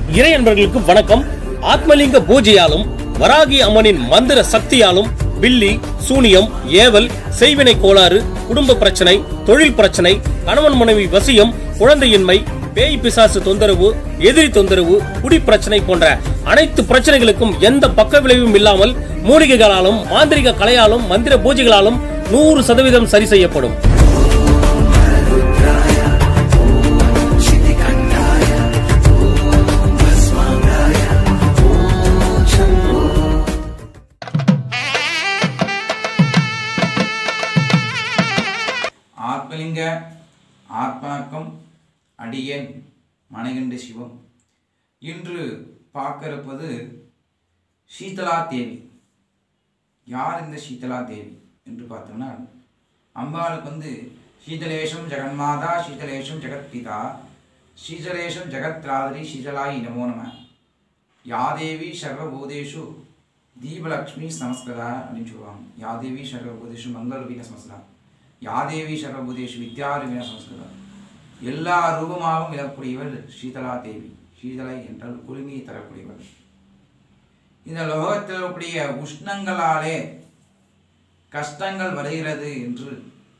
இறை அன்பர்களுக்கு வணக்கம் ஆத்மலிங்க பூஜையாலும் வராகி அம்மனின் மந்திர சக்தியாலும் பில்லி சூனியம் ஏவல் செய்வினை கோளாறு குடும்ப பிரச்சனை தொழில் பிரச்சனை கணவன் மனைவி வசியம் குழந்தையின்மை பேய் பிசாசு தொந்தரவு எதிரி தொந்தரவு குடி பிரச்சனை போன்ற அனைத்து பிரச்சனைகளுக்கும் எந்த பக்க விளைவும் இல்லாமல் மூலிகைகளாலும் மாந்திரிக கலையாலும் மந்திர பூஜைகளாலும் நூறு சதவீதம் சரி செய்யப்படும் ஆத்மலிங்க ஆத்மாக்கம் அடியேன் மணிகண்ட சிவம் இன்று பார்க்க இருப்பது சீதலா தேவி யார் இந்த சீதலா தேவி என்று பார்த்தோம்னா அம்பாளுக்கு வந்து சீதலேஷம் ஜெகன்மாதா சீதலேஷம் ஜெகத்பிதா சீதலேஷம் ஜெகத்ராதிரி சீதலாயி நமோ நம யாதேவி சர்வபூதேஷு தீபலக்ஷ்மி சமஸ்கிருதா அப்படின்னு சொல்லுவாங்க யாதேவி சர்வபூதேஷு மங்களரூபின சமஸ்கிருதா யாதேவி சர்வபூதேஷு வித்யாரூபின சமஸ்கிருதா எல்லா ரூபமாகவும் விளக்கூடியவள் சீதலா தேவி சீதலை என்றால் குளுமையை தரக்கூடியவள் இந்த லோகத்தில் இருக்கக்கூடிய உஷ்ணங்களாலே கஷ்டங்கள் வருகிறது என்று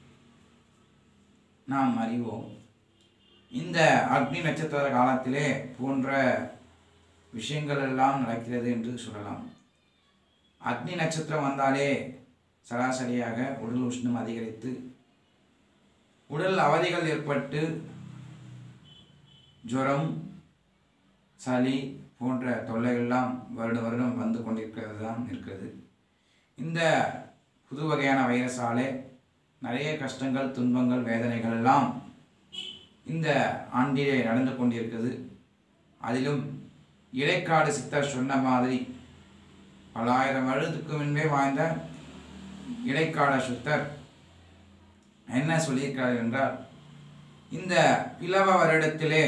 நாம் அறிவோம் இந்த அக்னி நட்சத்திர காலத்திலே போன்ற விஷயங்கள் எல்லாம் நடக்கிறது என்று சொல்லலாம் அக்னி நட்சத்திரம் வந்தாலே சராசரியாக உடல் உஷ்ணம் அதிகரித்து உடல் அவதிகள் ஏற்பட்டு ஜுரம் சளி போன்ற தொல்லைகள்லாம் வருடம் வருடம் வந்து கொண்டிருக்கிறது தான் இருக்கிறது இந்த புது வகையான வைரஸாலே நிறைய கஷ்டங்கள் துன்பங்கள் வேதனைகள் எல்லாம் இந்த ஆண்டிலே நடந்து கொண்டிருக்கிறது அதிலும் இடைக்காடு சித்தர் சொன்ன மாதிரி பல்லாயிரம் வருடத்துக்கு முன்பே வாழ்ந்த இடைக்கால சுத்தர் என்ன சொல்லியிருக்கிறார் என்றால் இந்த பிளவ வருடத்திலே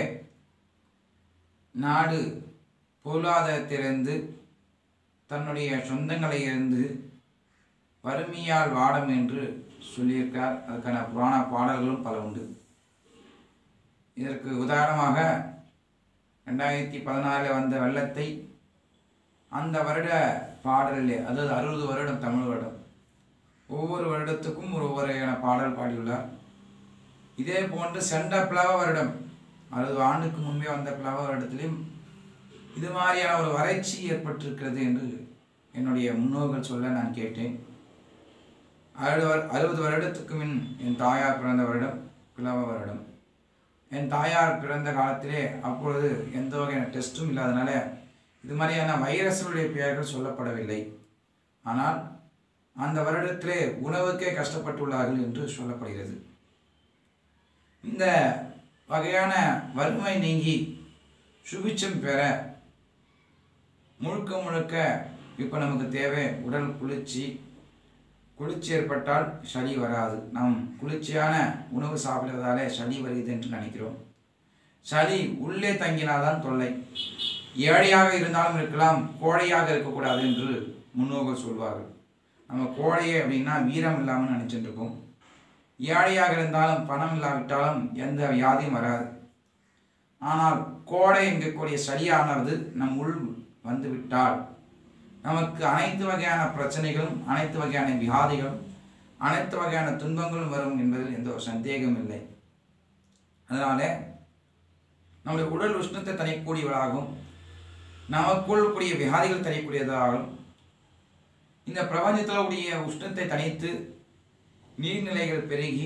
நாடு பொருளாதாரத்திலிருந்து தன்னுடைய சொந்தங்களை இருந்து வறுமையால் வாடும் என்று சொல்லியிருக்கார் அதுக்கான புராண பாடல்களும் பல உண்டு இதற்கு உதாரணமாக ரெண்டாயிரத்தி பதினாறில் வந்த வெள்ளத்தை அந்த வருட பாடலிலே அதாவது அறுபது வருடம் தமிழ் வருடம் ஒவ்வொரு வருடத்துக்கும் ஒரு ஒவ்வொரு பாடல் பாடியுள்ளார் இதே போன்று சென்ற பிளவ வருடம் அறுபது ஆண்டுக்கு முன்பே வந்த பிளவ வருடத்திலும் இது மாதிரியான ஒரு வறட்சி ஏற்பட்டிருக்கிறது என்று என்னுடைய முன்னோர்கள் சொல்ல நான் கேட்டேன் அறுபது வரு- அறுபது வருடத்துக்கு முன் என் தாயார் பிறந்த வருடம் பிளவ வருடம் என் தாயார் பிறந்த காலத்திலே அப்பொழுது எந்த வகையான டெஸ்ட்டும் இல்லாதனால இது மாதிரியான வைரஸ்களுடைய பெயர்கள் சொல்லப்படவில்லை ஆனால் அந்த வருடத்திலே உணவுக்கே கஷ்டப்பட்டுள்ளார்கள் என்று சொல்லப்படுகிறது இந்த வகையான வறுமை நீங்கி சுபிச்சம் பெற முழுக்க முழுக்க இப்போ நமக்கு தேவை உடல் குளிர்ச்சி குளிர்ச்சி ஏற்பட்டால் சளி வராது நாம் குளிர்ச்சியான உணவு சாப்பிடுவதாலே சளி வருகிறது என்று நினைக்கிறோம் சளி உள்ளே தங்கினால்தான் தொல்லை ஏழையாக இருந்தாலும் இருக்கலாம் கோழையாக இருக்கக்கூடாது என்று முன்னோர்கள் சொல்வார்கள் நம்ம கோழையே அப்படின்னா வீரம் இல்லாமல் நினைச்சிட்டு இருக்கோம் ஏழையாக இருந்தாலும் பணம் இல்லாவிட்டாலும் எந்த வியாதியும் வராது ஆனால் கோடை என்கக்கூடிய சளியானது நம் உள் வந்துவிட்டால் நமக்கு அனைத்து வகையான பிரச்சனைகளும் அனைத்து வகையான வியாதிகளும் அனைத்து வகையான துன்பங்களும் வரும் என்பதில் எந்த ஒரு சந்தேகமும் இல்லை அதனால நம்முடைய உடல் உஷ்ணத்தை தணியக்கூடியவளாகவும் நமக்குள் கூடிய வியாதிகள் தணியக்கூடியதாகவும் இந்த பிரபஞ்சத்தில் உடைய உஷ்ணத்தை தணித்து நீர்நிலைகள் பெருகி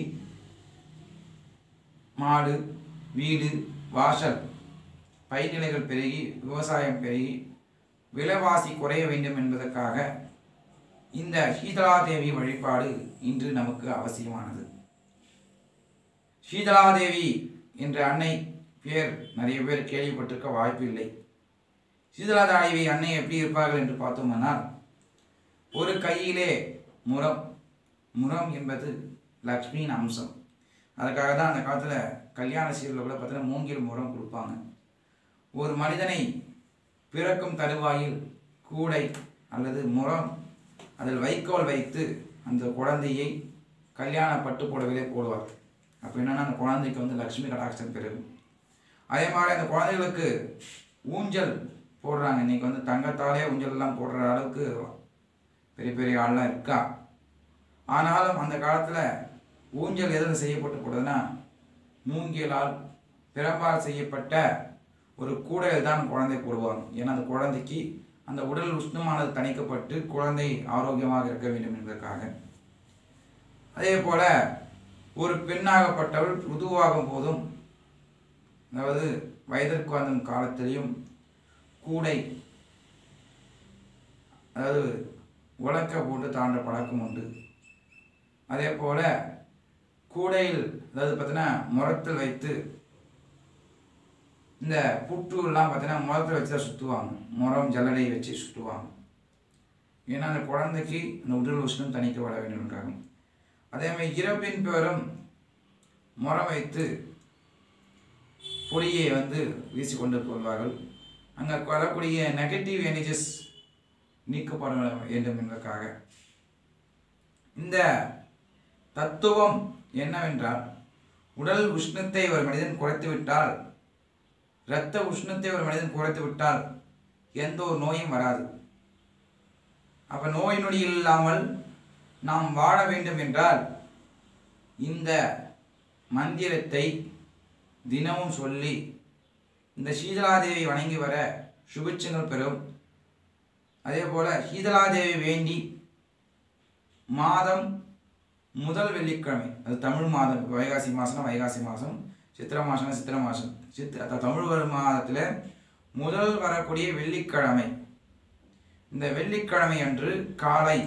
மாடு வீடு வாசல் பயிர்நிலைகள் பெருகி விவசாயம் பெருகி விலைவாசி குறைய வேண்டும் என்பதற்காக இந்த சீதலாதேவி வழிபாடு இன்று நமக்கு அவசியமானது சீதலாதேவி என்ற அன்னை பேர் நிறைய பேர் கேள்விப்பட்டிருக்க வாய்ப்பு இல்லை சீதலாதேவி அன்னை எப்படி இருப்பார்கள் என்று பார்த்தோமானால் ஒரு கையிலே முரம் முரம் என்பது லக்ஷ்மியின் அம்சம் அதுக்காக தான் அந்த காலத்தில் கல்யாண சீரில் கூட பார்த்தீங்கன்னா மூங்கில் முரம் கொடுப்பாங்க ஒரு மனிதனை பிறக்கும் தருவாயில் கூடை அல்லது முரம் அதில் வைக்கோல் வைத்து அந்த குழந்தையை கல்யாண பட்டு புடவையிலே போடுவார் அப்போ என்னன்னா அந்த குழந்தைக்கு வந்து லக்ஷ்மி கடாட்சம் பெருகும் அதே மாதிரி அந்த குழந்தைகளுக்கு ஊஞ்சல் போடுறாங்க இன்னைக்கு வந்து தங்கத்தாலே ஊஞ்சல்லாம் போடுற அளவுக்கு பெரிய பெரிய ஆள்லாம் இருக்கா ஆனாலும் அந்த காலத்தில் ஊஞ்சல் எதில் செய்யப்பட்டு போடுறதுன்னா மூங்கிலால் பிரம்பால் செய்யப்பட்ட ஒரு கூடையில் தான் குழந்தை போடுவாங்க ஏன்னா அந்த குழந்தைக்கு அந்த உடல் உஷ்ணமானது தணிக்கப்பட்டு குழந்தை ஆரோக்கியமாக இருக்க வேண்டும் என்பதற்காக அதே போல ஒரு பெண்ணாகப்பட்டவள் ருதுவாகும் போதும் அதாவது வயதிற்கு வந்த காலத்திலையும் கூடை அதாவது உலக்க போட்டு தாண்ட பழக்கம் உண்டு அதே போல கூடையில் அதாவது பார்த்தீங்கன்னா முரத்தில் வைத்து இந்த புட்டுலாம் பார்த்தீங்கன்னா முரத்தில் வச்சு தான் சுற்றுவாங்க முரம் ஜல்லடை வச்சு சுற்றுவாங்க ஏன்னா அந்த குழந்தைக்கு அந்த உடல் உஷ்ணம் தணிக்கப்பட வேண்டும்ன்றாங்க அதே மாதிரி இறப்பின் பேரும் முறம் வைத்து பொடியை வந்து வீசி கொண்டு கொள்வார்கள் அங்கே வரக்கூடிய நெகட்டிவ் எனர்ஜிஸ் நீக்கப்பட வேண்டும் என்பதற்காக இந்த தத்துவம் என்னவென்றால் உடல் உஷ்ணத்தை ஒரு மனிதன் குறைத்து விட்டால் இரத்த உஷ்ணத்தை ஒரு மனிதன் குறைத்து விட்டால் எந்த ஒரு நோயும் வராது அப்ப நோய் நொடி இல்லாமல் நாம் வாழ வேண்டும் என்றால் இந்த மந்திரத்தை தினமும் சொல்லி இந்த சீதளாதேவி வணங்கி வர சுபிட்சங்கள் பெறும் அதே போல சீதளாதேவி வேண்டி மாதம் முதல் வெள்ளிக்கிழமை அது தமிழ் மாதம் இப்போ வைகாசி மாதம்னா வைகாசி மாதம் சித்திரை மாதம்னா சித்திரை மாதம் சித்திர அதாவது தமிழ் வரும் மாதத்தில் முதல் வரக்கூடிய வெள்ளிக்கிழமை இந்த வெள்ளிக்கிழமை அன்று காலை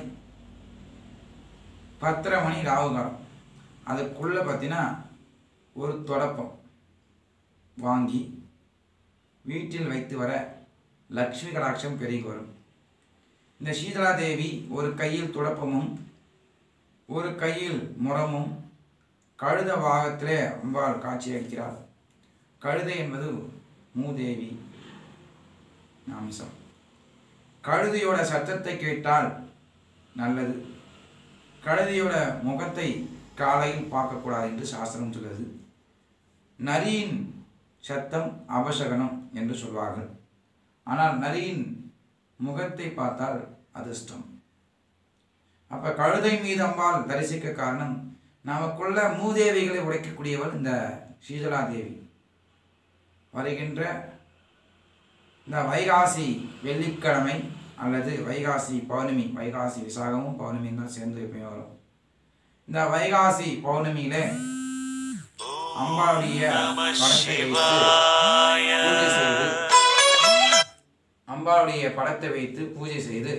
பத்தரை மணி ராகுகாலம் அதுக்குள்ளே பார்த்தீங்கன்னா ஒரு தொடப்பம் வாங்கி வீட்டில் வைத்து வர லக்ஷ்மி கடாட்சம் பெருகி வரும் இந்த சீதளா தேவி ஒரு கையில் துடப்பமும் ஒரு கையில் முரமும் கழுத பாகத்திலே அம்பாள் காட்சி அளிக்கிறார் கழுதை என்பது மூதேவி அம்சம் கழுதையோட சத்தத்தை கேட்டால் நல்லது கழுதையோட முகத்தை காலையில் பார்க்கக்கூடாது என்று சாஸ்திரம் சொல்லுது நரியின் சத்தம் அபசகனம் என்று சொல்வார்கள் ஆனால் நரியின் முகத்தை பார்த்தால் அதிர்ஷ்டம் அப்ப கழுதை மீது அம்பாள் தரிசிக்க காரணம் நமக்குள்ள மூதேவிகளை உடைக்கக்கூடியவள் இந்த சீதளா தேவி வருகின்ற இந்த வைகாசி வெள்ளிக்கிழமை அல்லது வைகாசி பௌர்ணமி வைகாசி விசாகமும் பௌர்ணமியும் தான் சேர்ந்து எப்பயும் வரும் இந்த வைகாசி பௌர்ணமியில அம்பாளுடைய படத்தை வைத்து பூஜை செய்து அம்பாளுடைய படத்தை வைத்து பூஜை செய்து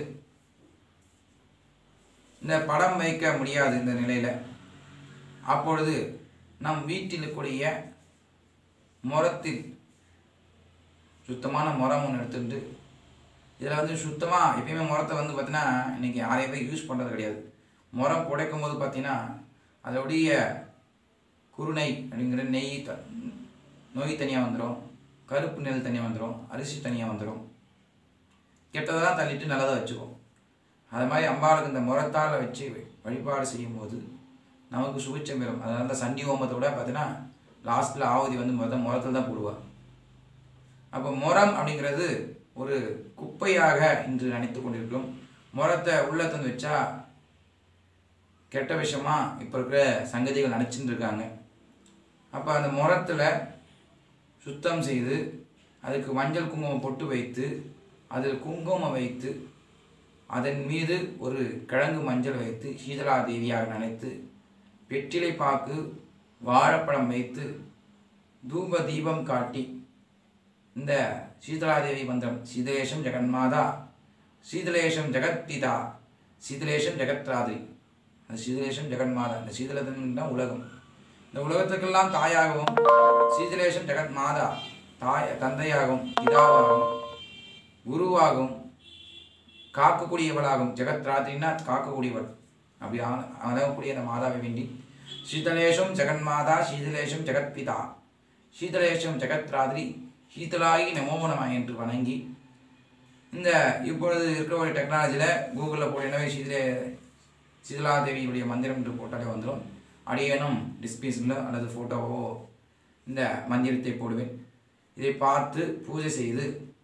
இந்த படம் வைக்க முடியாது இந்த நிலையில அப்பொழுது நம் வீட்டில் இருக்கக்கூடிய முரத்தில் சுத்தமான முறம் ஒன்று எடுத்துட்டு இதில் வந்து சுத்தமாக எப்பயுமே முறத்தை வந்து பார்த்தீங்கன்னா இன்றைக்கி யாரையும் பேர் யூஸ் பண்ணுறது கிடையாது முறம் புடைக்கும் போது பார்த்தீங்கன்னா அதோடைய குருணை அப்படிங்கிற நெய் த நோய் தனியாக வந்துடும் கருப்பு நெல் தனியாக வந்துடும் அரிசி தனியாக வந்துடும் கெட்டதெல்லாம் தள்ளிட்டு நல்லதாக வச்சுக்கும் அது மாதிரி அம்பாளுக்கு இந்த முறத்தால் வச்சு வழிபாடு செய்யும்போது நமக்கு சுபிச்சம் பெறும் அதனால தான் சண்டி ஹோமத்தோட பார்த்தீங்கன்னா லாஸ்ட்டில் ஆவதி வந்து முத முறத்தில் தான் போடுவாள் அப்போ முறம் அப்படிங்கிறது ஒரு குப்பையாக இன்று நினைத்து கொண்டிருக்கிறோம் முறத்தை உள்ள தந்து வச்சா கெட்ட விஷயமா இப்போ இருக்கிற சங்கதிகள் நினச்சிட்டு இருக்காங்க அப்போ அந்த முறத்தில் சுத்தம் செய்து அதுக்கு மஞ்சள் குங்குமம் பொட்டு வைத்து அதில் குங்குமம் வைத்து அதன் மீது ஒரு கிழங்கு மஞ்சள் வைத்து சீதளா தேவியாக நினைத்து வெற்றிலை பாக்கு வாழைப்பழம் வைத்து தூப தீபம் காட்டி இந்த சீதளாதேவி மந்திரம் சீதலேஷம் ஜெகன்மாதா சீதலேஷம் ஜெகத்பிதா சீதலேஷம் ஜெகத்ராதிரி அந்த சீதலேஷம் ஜெகன்மாதா இந்த சீதளத்தின் தான் உலகம் இந்த உலகத்துக்கெல்லாம் தாயாகவும் சீதலேஷம் ஜெகத் மாதா தாய் தந்தையாகவும் பிதாவாகவும் குருவாகவும் காக்கக்கூடியவளாகும் ஜெகத்ராத்திரின்னா காக்கக்கூடியவள் அப்படி அழகக்கூடிய அந்த மாதாவை வேண்டி சீதலேஷம் ஜெகன்மாதா சீதலேஷம் ஜெகத்பிதா சீதலேஷம் ஜெகத்ராதிரி சீதலாகி நமோ நம என்று வணங்கி இந்த இப்பொழுது இருக்கிற ஒரு டெக்னாலஜியில் கூகுளில் போட்டீங்கன்னா சீதலே சீதலாதேவியுடைய மந்திரம் என்று போட்டாலே வந்துடும் அடியேனும் டிஸ்பிளேஸில் அல்லது ஃபோட்டோவோ இந்த மந்திரத்தை போடுவேன் இதை பார்த்து பூஜை செய்து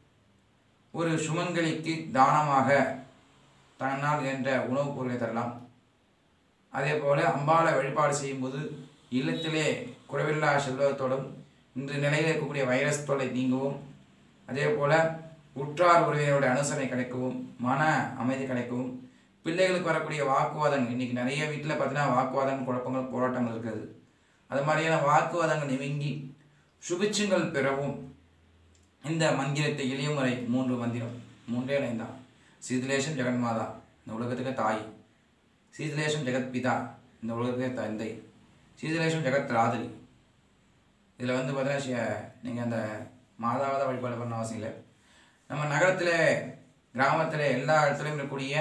ஒரு சுமங்கலிக்கு தானமாக தன்னால் என்ற உணவுப் பொருளை தரலாம் அதே போல அம்பாளை வழிபாடு செய்யும்போது இல்லத்திலே குறைவில்லா செல்வத்தோடும் இன்று நிலையில் இருக்கக்கூடிய வைரஸ் தொல்லை நீங்கவும் அதே போல உற்றார் உறவினருடைய அனுசரணை கிடைக்கவும் மன அமைதி கிடைக்கவும் பிள்ளைகளுக்கு வரக்கூடிய வாக்குவாதங்கள் இன்னைக்கு நிறைய வீட்டில் பார்த்தீங்கன்னா வாக்குவாதங்கள் குழப்பங்கள் போராட்டங்கள் இருக்குது அது மாதிரியான வாக்குவாதங்கள் நிவங்கி சுபிட்சங்கள் பெறவும் இந்த மந்திரத்தை எளிய முறை மூன்று மந்திரம் மூன்றே லைன் தான் சீதலேஷம் ஜெகன்மாதா இந்த உலகத்துக்கு தாய் சீதலேஷம் ஜெகத் பிதா இந்த உலகத்துக்கு தந்தை சீதலேஷம் ஜெகத் ராதிரி இதில் வந்து பார்த்தீங்கன்னா நீங்கள் அந்த மாதாவை தான் வழிபாடு பண்ண அவசியம் இல்லை நம்ம நகரத்தில் கிராமத்தில் எல்லா இடத்துலையும் இருக்கக்கூடிய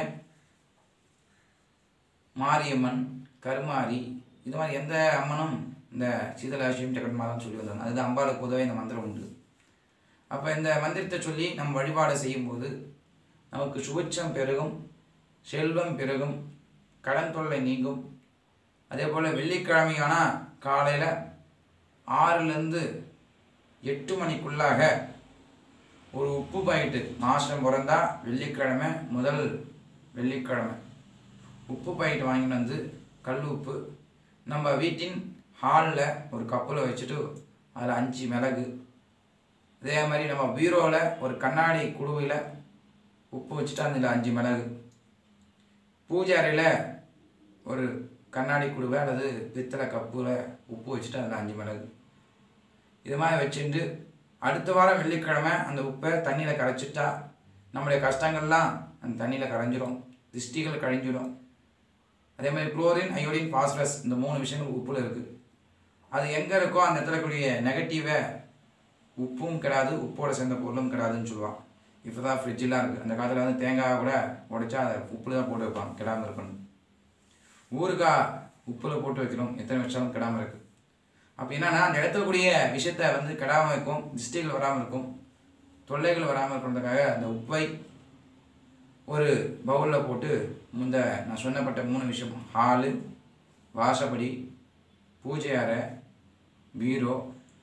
மாரியம்மன் கருமாரி இது மாதிரி எந்த அம்மனும் இந்த சீதலாசியம் ஜெகன்மாதான் சொல்லி வந்தாங்க அதுதான் அம்பாளுக்கு பொதுவாக இந்த மந்திரம் உண்டு அப்போ இந்த மந்திரத்தை சொல்லி நம்ம வழிபாடு செய்யும்போது நமக்கு சுபிட்சம் பெருகும் செல்வம் பெருகும் கடன் தொல்லை நீங்கும் அதே போல் வெள்ளிக்கிழமையான காலையில் ஆறுலேருந்து எட்டு மணிக்குள்ளாக ஒரு உப்பு பாக்கெட்டு மாதம் பிறந்தா வெள்ளிக்கிழமை முதல் வெள்ளிக்கிழமை உப்பு பாக்கெட் வாங்கிட்டு வந்து கல் உப்பு நம்ம வீட்டின் ஹாலில் ஒரு கப்பில் வச்சுட்டு அதில் அஞ்சு மிளகு அதே மாதிரி நம்ம பீரோவில் ஒரு கண்ணாடி குடுவையில் உப்பு வச்சுட்டு அதில் அஞ்சு மிளகு பூஜை அறையில் ஒரு கண்ணாடி குடுவை அல்லது பித்தளை கப்பில் உப்பு வச்சுட்டு அதில் அஞ்சு மிளகு இது மாதிரி வச்சுட்டு அடுத்த வாரம் வெள்ளிக்கிழமை அந்த உப்பை தண்ணியில் கரைச்சிட்டா நம்முடைய கஷ்டங்கள்லாம் அந்த தண்ணியில் கரைஞ்சிரும் திஷ்டிகள் கழிஞ்சிடும் அதே மாதிரி குளோரின் அயோடின் பாஸ்பரஸ் இந்த மூணு விஷயங்கள் உப்பில் இருக்குது அது எங்கே இருக்கோ அந்த இடத்துல கூடிய நெகட்டிவை உப்பும் கிடாது உப்போட சேர்ந்த பொருளும் கிடாதுன்னு சொல்லுவான் இப்போ தான் ஃப்ரிட்ஜெலாம் இருக்குது அந்த காலத்தில் வந்து தேங்காய் கூட உடைச்சா அதை உப்பில் தான் போட்டு வைப்பாங்க கிடாமல் இருக்கணும் ஊறுகாய் உப்பில் போட்டு வைக்கணும் எத்தனை வச்சாலும் கிடாமல் இருக்குது அப்போ என்னன்னா அந்த இடத்துல கூடிய விஷயத்த வந்து கெடாமல் இருக்கும் திஷ்டிகள் வராமல் இருக்கும் தொல்லைகள் வராமல் இருக்கிறதுக்காக அந்த உப்பை ஒரு பவுலில் போட்டு முந்த நான் சொன்னப்பட்ட மூணு விஷயம் ஹாலு வாசப்படி பூஜை அறை பீரோ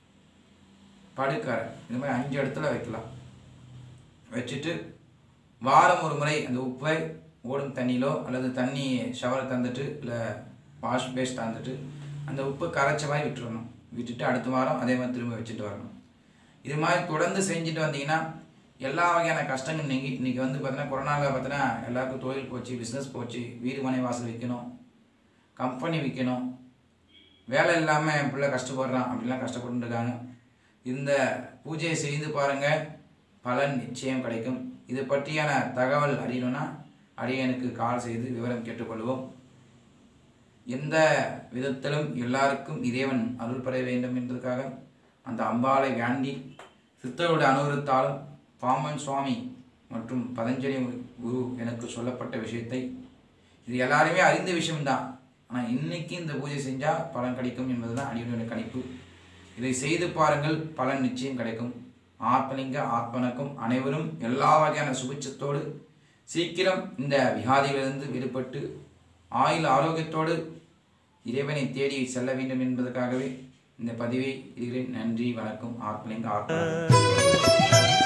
படுக்கறை இது மாதிரி அஞ்சு இடத்துல வைக்கலாம் வச்சுட்டு வாரம் ஒரு முறை அந்த உப்பை ஓடும் தண்ணியிலோ அல்லது தண்ணி ஷவர் தந்துட்டு இல்லை வாஷ் பேஸ்ட் தந்துட்டு அந்த உப்பு கரைச்ச மாதிரி விட்டுறணும் விட்டுட்டு அடுத்த வாரம் அதே மாதிரி திரும்ப வச்சுட்டு வரணும் இது மாதிரி தொடர்ந்து செஞ்சுட்டு வந்தீங்கன்னா எல்லா வகையான கஷ்டங்கள் நீங்கி இன்றைக்கி வந்து பார்த்தீங்கன்னா கொரோனாவில் பார்த்தீங்கன்னா எல்லாருக்கும் தொழில் போச்சு பிஸ்னஸ் போச்சு வீடு மனை வாசல் விற்கணும் கம்பெனி விற்கணும் வேலை இல்லாமல் என் பிள்ளை கஷ்டப்படுறான் அப்படிலாம் கஷ்டப்பட்டு இருக்காங்க இந்த பூஜையை செய்து பாருங்கள் பலன் நிச்சயம் கிடைக்கும் இது பற்றியான தகவல் அறியணும்னா அடியனுக்கு கால் செய்து விவரம் கேட்டுக்கொள்வோம் எந்த விதத்திலும் எல்லாருக்கும் இறைவன் அருள் பெற வேண்டும் என்பதற்காக அந்த அம்பாளை வேண்டி சித்தருடைய அனுகரத்தாலும் பாமன் சுவாமி மற்றும் பதஞ்சலி குரு எனக்கு சொல்லப்பட்ட விஷயத்தை இது எல்லாருமே அறிந்த விஷயம்தான் ஆனால் இன்னைக்கு இந்த பூஜை செஞ்சால் பலன் கிடைக்கும் என்பதுதான் அடியுடைய கணிப்பு இதை செய்து பாருங்கள் பலன் நிச்சயம் கிடைக்கும் ஆத்மலிங்க ஆத்மனுக்கும் அனைவரும் எல்லா வகையான சுபிட்சத்தோடு சீக்கிரம் இந்த விகாதிகளிலிருந்து விடுபட்டு ஆயுள் ஆரோக்கியத்தோடு இறைவனை தேடி செல்ல வேண்டும் என்பதற்காகவே இந்த பதிவை இடுகிறேன் நன்றி வணக்கம் ஆத்மலிங்க ஆத்ம